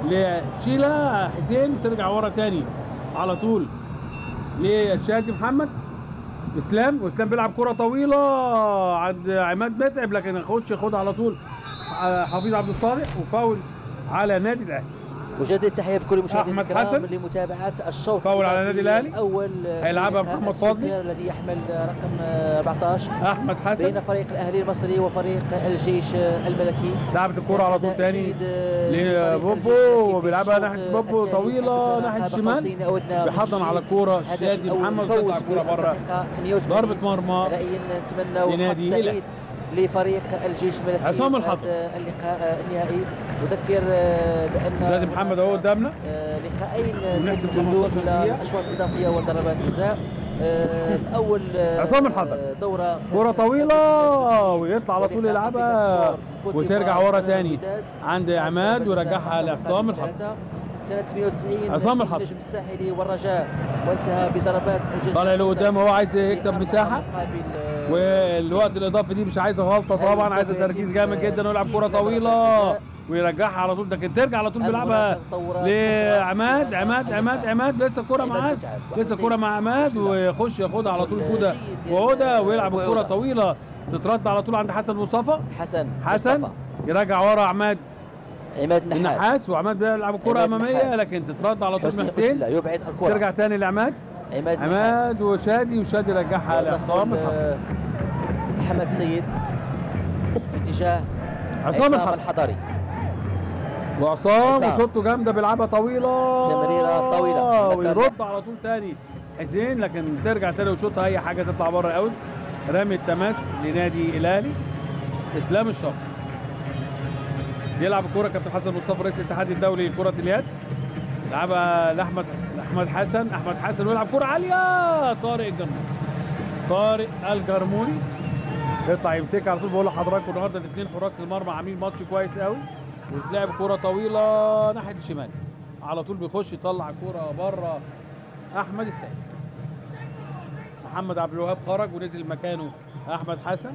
لشيلا حسين ترجع ورا تاني على طول لشادي محمد اسلام واسلام بيلعب كره طويله عند عماد متعب لكن يخش ياخدها على طول آه، حفيظ عبد الصالح وفاول على نادي الاهلي مجدد تحيه بكل المشاهدين أحمد الكرام حسن. لمتابعه الشوط فاول على الإضافي النادي الأهلي. الاول هيلعبها في لقاء محمد فاضل. السوبر الذي يحمل رقم 14 احمد حسن بين فريق الاهلي المصري وفريق الجيش الملكي لعبت الكرة على طول أداء تاني جيد، آه، لفريق لبوبو الجيش الملكي في وبيلعبها الشوط ناحية بوبو الثاني، طويلة حيث كان ناحية قاب الشمال. قوسين أو أدنى من بيحضن على الشيء. الكرة هدف شادي أول محمد فوز وتقطع الكرة بره بالدقيقة 88 ضربة مرمى رأيي نتمنى وحظ لنادي سعيد لفريق الجيش الملكي عصام في الحضر. هذا اللقاء النهائي أذكر آه، بأن شادي محمد اهو قدامنا آه، لقاءين ونحسب تم اللجوء 15 الى دقيقة. الاشواط الاضافيه وضربات جزاء آه، في اول آه، عصام الحضر. دوره كرة كانت- طويلة ويطلع على طول ولقاء يلعبها أفريقيا سبور كوت وترجع ديفوار ورا أمام تاني الوداد. عند كانت عماد ضربة جزاء ويرجعها حسب لعصام الحضر الحضر ثلاثة. سنة 98 عصام الحضر. النجم الساحلي والرجاء وانتهى بضربات الجزاء طالع لقدام هو عايز يكسب لأربعة مساحة مقابل، آه، والوقت الاضافي دي مش عايزه غلطه طبعا عايزه تركيز جامد جدا ويلعب كره طويله ويرجعها على طول لكن ترجع على طول بيلعبها لعماد عماد عماد عماد لسه الكره معاه لسه الكره مع عماد ويخش ياخدها على طول كده وهدى ويلعب الكره طويله تترد على طول عند حسن مصطفى حسن حسن مصطفى. يرجع ورا عماد عماد نحاس النحاس وعماد بيلعب الكره عماد اماميه نحاس. لكن تترد على طول حسين من حسين لا يبعد الكره ترجع تاني لعماد عماد نحاس. عماد وشادي وشادي رجعها لعصام الحضر آه، محمد سيد في اتجاه عصام الحضر الحضري وعصام عصام. وشوطه جامده بيلعبها طويله تمريرة طويلة. ويرد على طول تاني حسين لكن ترجع تاني وشوطها اي حاجه تطلع بره اوت رامي التماس لنادي الاهلي اسلام الشاطر يلعب الكوره كابتن حسن مصطفى رئيس الاتحاد الدولي لكره اليد يلعبها لاحمد احمد حسن احمد حسن ويلعب كوره عاليه طارق الجرموني طارق الجرموني يطلع يمسكها على طول بقول لحضراتكم النهارده الاثنين حراس المرمى عاملين ماتش كويس قوي وتلعب كرة طويلة ناحية الشمال على طول بيخش يطلع كرة بره أحمد السيد محمد عبد الوهاب خرج ونزل مكانه أحمد حسن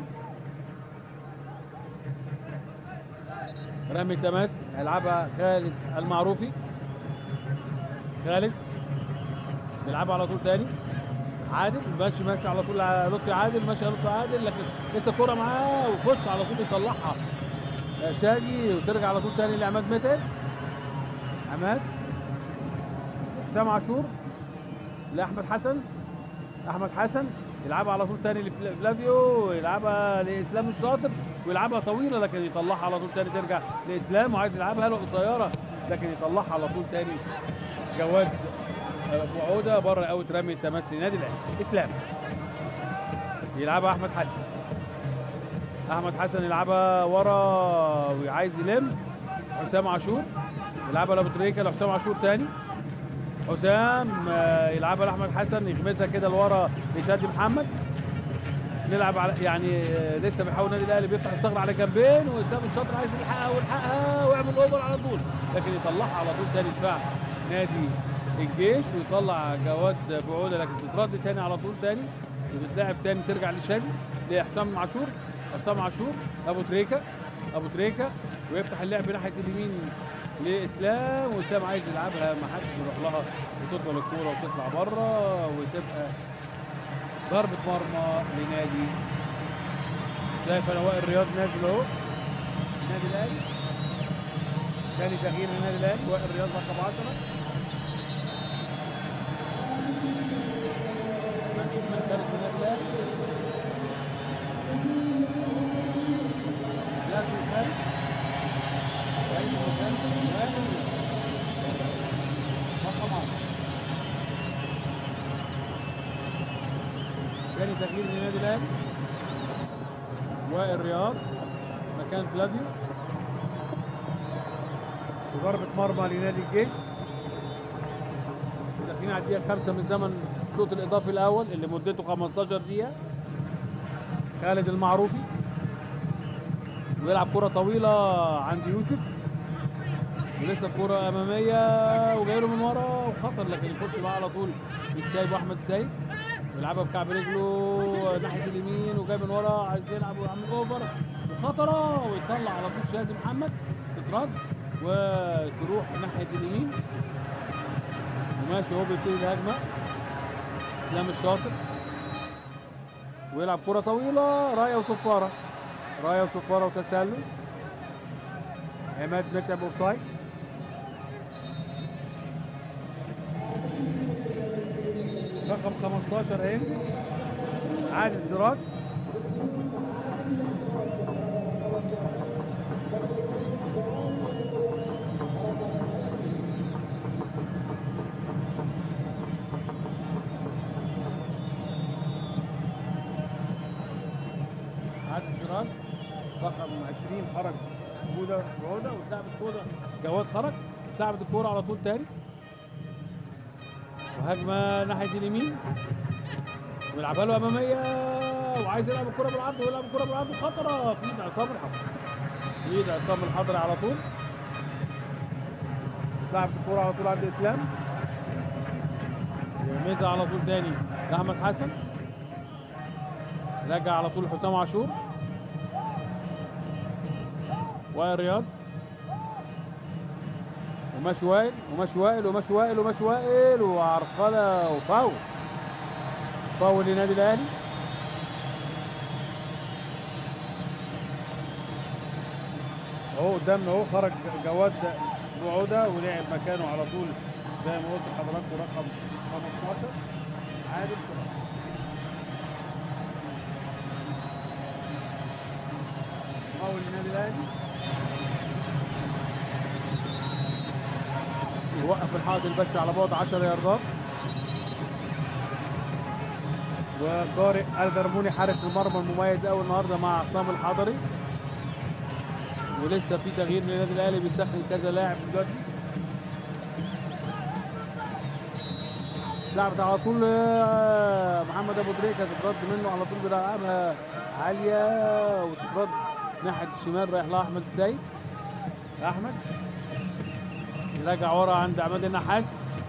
رامي تماس هيلعبها خالد المعروفي خالد بيلعبها على طول تاني عادل ماشي ماشي على طول على لطفي عادل ماشي على لطفي عادل لكن لسه الكرة معاه ويخش على طول يطلعها شاجي وترجع على طول تاني لعماد متعب عماد حسام عاشور لاحمد حسن احمد حسن يلعبها على طول تاني لفلافيو يلعبها لاسلام الشاطر ويلعبها طويله لكن يطلعها على طول تاني ترجع لاسلام وعايز يلعبها له قصيره لكن يطلعها على طول تاني جواد ابو عوده بره اوت رمي التماس لنادي الاهلي اسلام يلعبها احمد حسن احمد حسن يلعبها ورا وعايز يلم حسام عاشور يلعبها لابو تريكه لحسام عاشور تاني حسام آه، يلعبها لاحمد حسن يغمسها كده لورا لشادي محمد نلعب على يعني آه، لسه بيحاول النادي الاهلي بيفتح الثغره على جنبين واسلام الشاطر عايز يلحقها ويلحقها ويعمل اوفر على طول لكن يطلعها على طول تاني دفاع نادي الجيش ويطلع جواد بعوده لكن تترد تاني على طول تاني وتتلعب تاني ترجع لشادي لحسام عاشور حسام عاشور ابو تريكه ابو تريكه ويفتح اللعب ناحيه اليمين لاسلام واسلام عايز يلعبها ما حدش يروح لها وتطول الكوره وتطلع بره وتبقى ضربه مرمى لنادي شايف انا وائل رياض نازل اهو النادي الاهلي ثاني تغيير للنادي الاهلي وائل رياض رقم 10 منشوف من خارج النادي الاهلي لا في الخارج جاي من الخارج رقم 10 ثاني تغيير للنادي الاهلي وائل رياض مكان فلافيو وضربة مرمى لنادي الجيش داخلين على الدقيقة خمسة من زمن الشوط الإضافي الأول اللي مدته 15 دقيقة خالد المعروفي ويلعب كرة طويلة عند يوسف ولسه الكرة أمامية وجاي له من ورا وخطر لكن يخش بقى على طول السايب وأحمد السايب يلعبها بكعب رجله ناحيه اليمين وجاي من ورا عايز يلعب ويعمل اوفر وخطره ويطلع على طول شادي محمد تترد وتروح ناحيه اليمين وماشي هو بيبتدي الهجمه اسلام الشاطر ويلعب كره طويله رايه وصفاره رايه وصفاره وتسلل عماد متعب اوفسايد رقم 15 هينزل عادل سراج عادل سراج رقم 20 خرج بودا بودا واتلعبت كوره جواد خرج اتلعبت الكوره على طول تاني وهجمه ناحيه اليمين ويلعبها له اماميه وعايز يلعب الكره بالعرض ويلعب الكره بالعرض خطره في ايد عصام الحضري في ايد عصام الحضري على طول لعبت الكوره على طول عند اسلام يرميها على طول تاني لاحمد حسن رجع على طول حسام عاشور وائل رياض وماشي وائل وماشي وائل وماشي وائل وماشي وائل وعرقله وفاول فاول للنادي الاهلي اهو قدامنا اهو خرج جواد بعوده ولعب مكانه على طول زي ما قلت لحضراتكم رقم 15 عادل سراج فاول للنادي الاهلي يوقف الحائط البشري على بعد 10 ياردات وطارق الجرموني حارس المرمى المميز قوي النهارده مع عصام الحضري ولسه في تغيير للنادي الاهلي بيسخن كذا لاعب دلوقتي لعبت على طول آه، محمد ابو تريكه تترد منه على طول بيلعبها عاليه وتترد ناحيه الشمال رايح لها احمد السيد احمد يرجع ورا عند عماد النحاس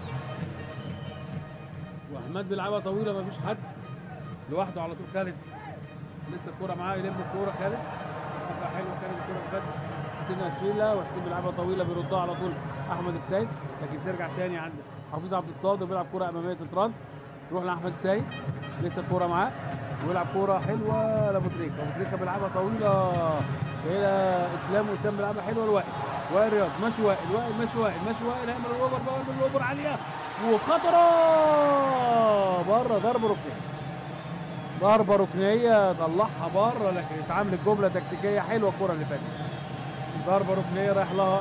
واحمد بيلعبها طويله مفيش حد لوحده على طول خالد لسه الكوره معاه يلم الكوره خالد دفع حلو خالد الكوره خد سنة شيلة وحسين بيلعبها طويلة بيردها على طول أحمد السيد لكن ترجع تاني عند حفيظ عبد الصادق وبيلعب كورة أمامية تترد تروح لأحمد السيد لسه الكورة معاه ويلعب كورة حلوة لأبو تريكة أبو تريكة بيلعبها طويلة إلى إسلام وإسلام بيلعبها حلوة لوائل وائل رياض ماشي وائل وائل ماشي وائل ماشي وائل هيعمل الأوفر بقى يعمل الأوفر عالية وخطرة بره ضربة ركنية ضربة ركنية طلعها بره لكن اتعملت جملة تكتيكية حلوة الكرة اللي فاتت ضربة ركنية رايح لها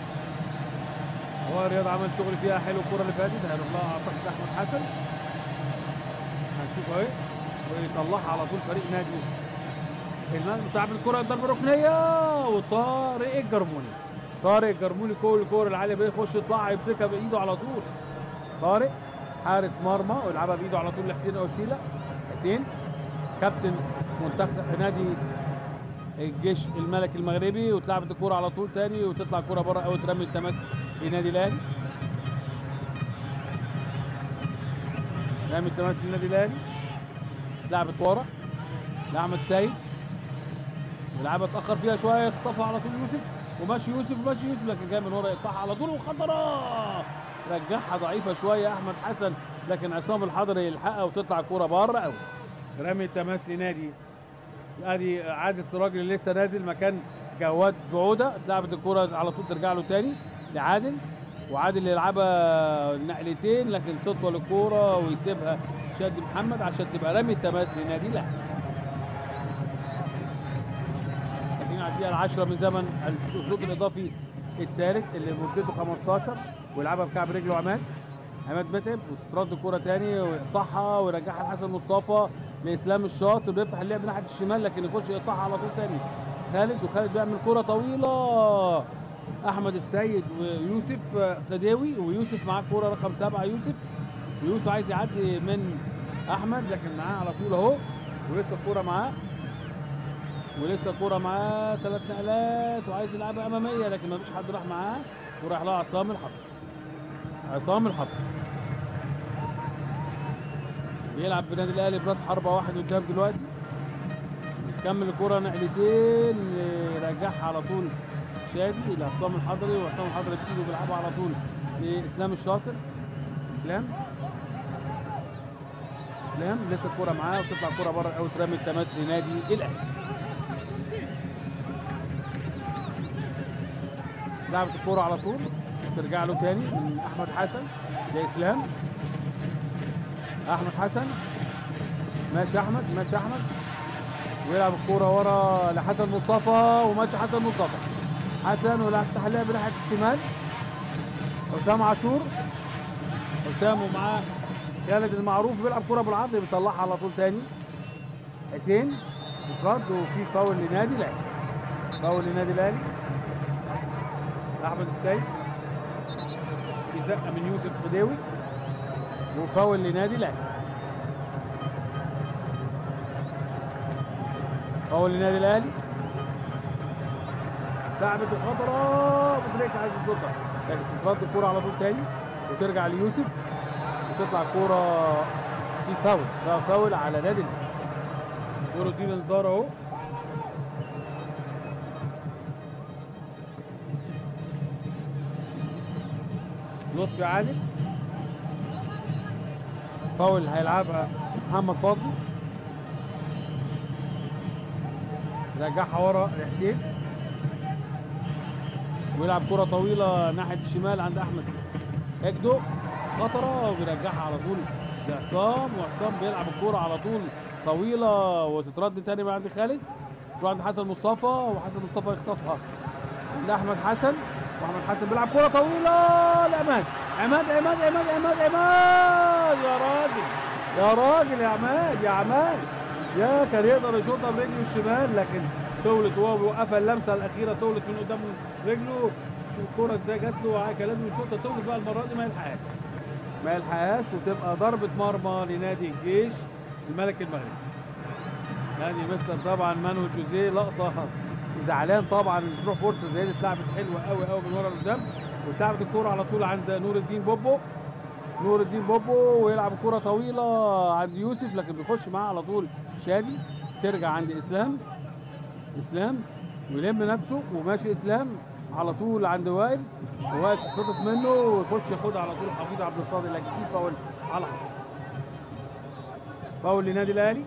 هو رياض عمل شغل فيها حلو الكرة اللي فاتت هيروح لها اعتقد احمد حسن هنشوف اهي ويطلعها على طول فريق نادي المال بتعمل الكرة ضربة ركنية وطارق الجرموني طارق الجرموني كل الكورة العالية بيخش يطلعها يمسكها بايده على طول طارق حارس مرمى ويلعبها بايده على طول لحسين اوشيلا حسين كابتن منتخب نادي الجيش الملكي المغربي واتلعبت الكوره على طول تاني وتطلع الكوره بره او ترمي التماس لنادي الاهلي رمي التماس للنادي الاهلي اتلعبت ورا لاحمد سيد ولعبها اتاخر فيها شويه اخطفها على طول يوسف وماشي يوسف وماشي يوسف لكن جاي من ورا يقطعها على طول وخطره رجعها ضعيفه شويه احمد حسن لكن عصام الحضري يلحقها وتطلع الكوره بره قوي رمي التماس لنادي ادي عادل سراج اللي لسه نازل مكان جواد بعوده اتلعبت الكوره على طول ترجع له تاني لعادل وعادل يلعبها نقلتين لكن تطول الكوره ويسيبها شادي محمد عشان تبقى رمي التماس لنادي الاهلي داخلين على الدقيقه العاشره من زمن الشوط الاضافي الثالث اللي مدته 15 ويلعبها بكعب رجله عماد عماد متعب وتترد الكوره تاني ويقطعها ويرجعها لحسن مصطفى لاسلام الشاطر بيفتح اللعب ناحيه الشمال لكن يخش يقطعها على طول تاني خالد وخالد بيعمل كوره طويله احمد السيد ويوسف خديوي ويوسف معاه كوره رقم سبعه يوسف ويوسف عايز يعدي من احمد لكن معاه على طول اهو ولسه الكوره معاه ولسه الكوره معاه ثلاث نقلات وعايز يلعبها اماميه لكن ما فيش حد راح معاه وراح لها عصام الحضر عصام الحضر بيلعب بنادي الاهلي براس حربه واحد قدام دلوقتي يكمل الكرة نقلتين يرجعها على طول شادي لعصام الحضري وعصام الحضري بتيجي بيلعبها على طول لاسلام الشاطر اسلام اسلام لسه الكوره معاه وتطلع الكوره بره او ترمي التماس لنادي الاهلي لعبت الكوره على طول ترجع له تاني من احمد حسن لاسلام احمد حسن ماشي احمد ماشي احمد ويلعب الكوره ورا لحسن مصطفى وماشي حسن مصطفى حسن ويلعب تحليها بناحيه الشمال حسام عاشور حسام ومعاه خالد المعروف بيلعب كوره بالعرض بيطلعها على طول تاني حسين بترد وفي فاول لنادي الاهلي فاول لنادي الاهلي احمد السيد في زقه من يوسف خديوي وفاول لنادي الاهلي فاول لنادي الاهلي لعبت الخطره ابو تريكه عايز يشوطها لكن تترد الكوره على طول تاني وترجع ليوسف وتطلع كوره في فاول فيها فاول على نادي الاهلي كوره دي انذار اهو لطفي عادل فاول هيلعبها محمد فاضل رجعها ورا لحسين ويلعب كرة طويلة ناحية الشمال عند أحمد اجدو خطرة وبيرجعها على طول لعصام وعصام بيلعب الكرة على طول طويلة وتترد تاني من عند خالد تروح عند حسن مصطفى وحسن مصطفى يخطفها عند أحمد حسن وأحمد حسن بيلعب كرة طويلة لعماد عماد عماد عماد عماد عماد يا راجل يا راجل يا عماد يا عماد يا كان يقدر يشوطها برجله الشمال لكن طولت وهو بيوقفها اللمسه الاخيره طولت من قدام رجله شوف الكوره ازاي جات له كان لازم يشوطها طولت بقى المره دي ما يلحقهاش ما يلحقهاش وتبقى ضربه مرمى لنادي الجيش الملك المغربي نادي مستر طبعا مانويل جوزيه لقطه زعلان طبعا تروح فرصه زي دي اتلعبت حلوه قوي قوي من ورا لقدام واتلعبت الكوره على طول عند نور الدين بوبو نور الدين بوبو ويلعب كرة طويلة عند يوسف لكن بيخش معاه على طول شادي ترجع عند اسلام اسلام ويلم نفسه وماشي اسلام على طول عند وائل ووائل تتخطف منه ويخش ياخدها على طول حفيظ عبد الصادق لكن في فاول على حفيظ فاول لنادي الاهلي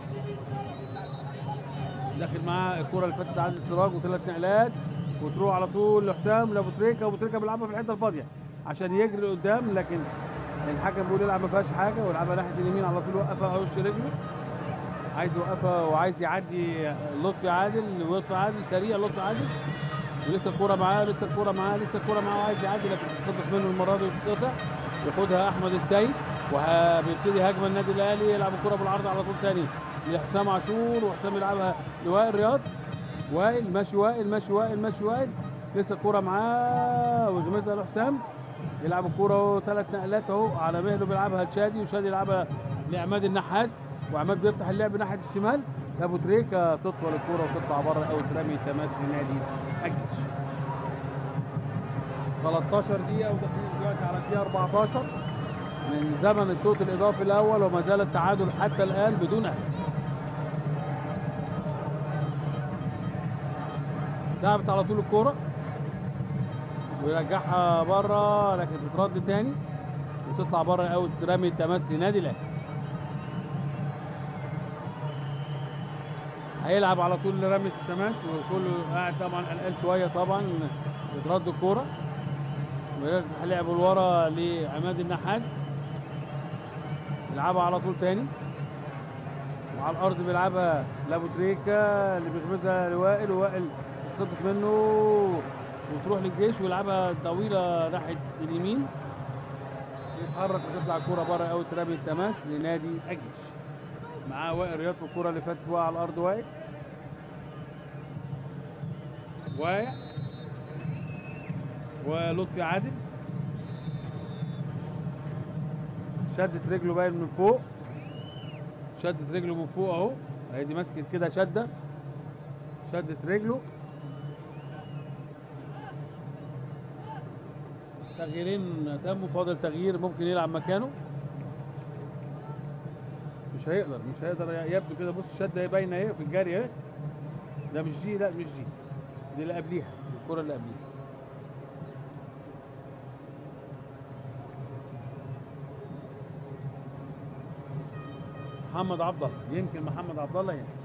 داخل معاه الكرة اللي فاتت عند السراج وثلاث نقلات وتروح على طول لحسام لابو تريكه وابو تريكه بيلعبها في الحته الفاضيه عشان يجري لقدام لكن الحكم بيقول يلعب ما فيهاش حاجه ويلعبها ناحيه اليمين على طول وقفها على وش رجله عايز يوقفها وعايز يعدي لطفي عادل لطفي عادل سريع لطفي عادل ولسه الكوره معاه لسه الكوره معاه لسه الكوره معاه وعايز يعدي لكن تتخطف منه المره دي وتتقطع ياخدها احمد السيد وبيبتدي هجمه النادي الاهلي يلعب الكوره بالعرض على طول تاني لحسام عاشور وحسام يلعبها لوائل رياض وائل ماشي وائل ماشي وائل ماشي وائل لسه الكوره معاه ويغمزها لحسام يلعب الكوره اهو ثلاث نقلات اهو على مهله بيلعبها لشادي وشادي يلعبها لعماد النحاس وعماد بيفتح اللعب ناحيه الشمال ابو تريكه تطول الكوره وتطلع بره او ترمي تماس لنادي الجيش 13 دقيقه وداخلين دلوقتي على الدقيقه 14 من زمن الشوط الاضافي الاول وما زال التعادل حتى الان بدون اهداف لعبت على طول الكوره ويرجعها بره لكن تترد تاني وتطلع بره او ترمي التماس لنادي الاهلي هيلعب على طول لرمية التماس وكله قاعد طبعا قلقان شويه طبعا بترد الكوره ويرجع لعب لورا لعماد النحاس يلعبها على طول تاني وعلى الارض بيلعبها لابو تريكه اللي بيغمزها لوائل ووائل تتخطف منه وتروح للجيش ويلعبها طويله ناحيه اليمين يتحرك وتطلع الكوره بره او ترمي التماس لنادي الجيش معاه وائل رياض في الكوره اللي فاتت وقع على الارض وائل واقع ولطفي عادل شدت رجله باين من فوق شدت رجله من فوق اهو اهي دي مسكت كده شده شدت رجله تغييرين تموا فاضل تغيير ممكن يلعب مكانه مش هيقدر مش هيقدر يبدو كده بص الشده اهي باينه اهي في الجري اهي ده مش دي لا مش دي دي اللي قبليها الكره اللي قبليها محمد عبد الله يمكن محمد عبد الله ينسى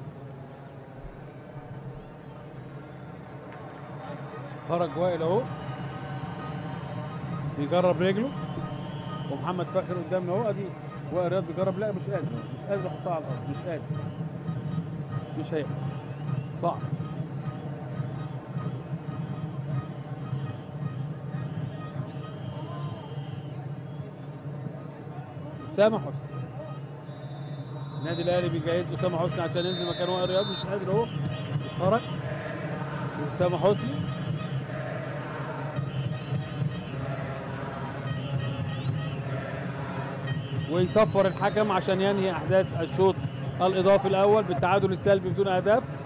خرج وائل اهو بيجرب رجله ومحمد فاخر قدامنا اهو ادي وائل رياض بيجرب لا مش قادر مش قادر احطها على الارض مش قادر مش هيقدر صعب اسامه حسني النادي الاهلي بيجهز اسامه حسني عشان ينزل مكان وائل رياض مش قادر اهو خرج اسامه حسني ويصفر الحكم عشان ينهي احداث الشوط الاضافي الاول بالتعادل السلبي بدون اهداف